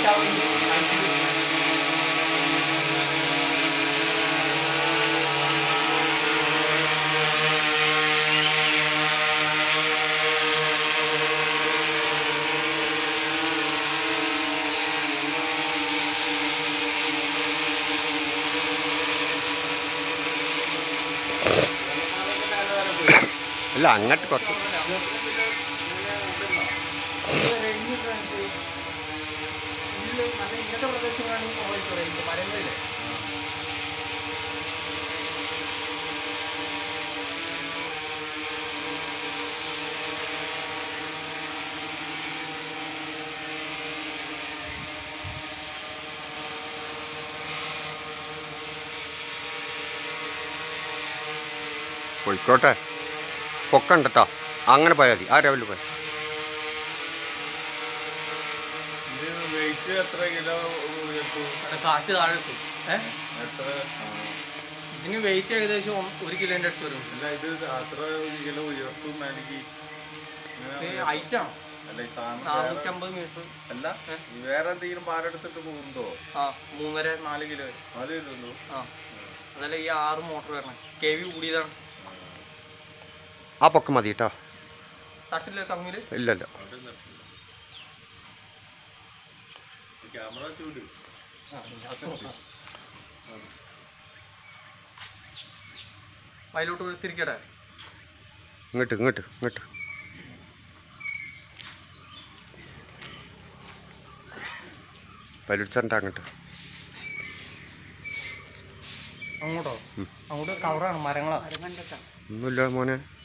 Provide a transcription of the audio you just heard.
അല്ല അങ്ങോട്ട് കുറച്ച് ഇങ്ങനത്തെ പ്രദേശങ്ങളാണെങ്കിൽ പോയിക്കോളെ മരങ്ങളില്ലേ പോയിക്കോട്ടെ പൊക്കണ്ട കേട്ടോ അങ്ങനെ പോയാൽ മതി ആ ലെവലിൽ പോയി ഇത് വെയിറ്റ് എത്ര കിലോ ഉയർത്തും അവിടെ കാറ്റ് താഴെ എത്തും ഏഹ് എത്ര ആ. ഇതിന് വെയിറ്റ് ഏകദേശം ഒന്ന് ഒരു കിലോന്റെ അടുത്ത് വരും അല്ല ഇത് അത്ര കിലോ ഉയർത്തും എനിക്ക് ഹൈറ്റ് ആണ് അല്ല ഈ സാധനം വേറെ- നാനൂറ്റമ്പത് മീറ്റർ അല്ല ഈ വേറെ എന്തെങ്കിലും പാലെടുത്തിട്ട് പോകുന്നോ ആ മൂന്നര നാല് കിലോ വരും അത് ഇല്ലല്ലോ ആ അതല്ല ഈ ആറ് മോട്ടർ വരണം കെ വി കൂടിയതാണ് ആ പൊക്കം മതി കേട്ടോ തട്ടില്ല കമ്മില് ഇല്ലല്ലോ ക്യാമറ ചൂട് അതിലോട്ട് തിരിക്കട്ടെ ഇങ്ങോട്ട് ഇങ്ങോട്ട് ഇങ്ങോട്ട് പലിടിച്ചാൻ്റെ അങ്ങോട്ട് അങ്ങോട്ടോ ഉം. അങ്ങോട്ട് കവറാണ് മരങ്ങളാ ഒന്നുമില്ല മോനെ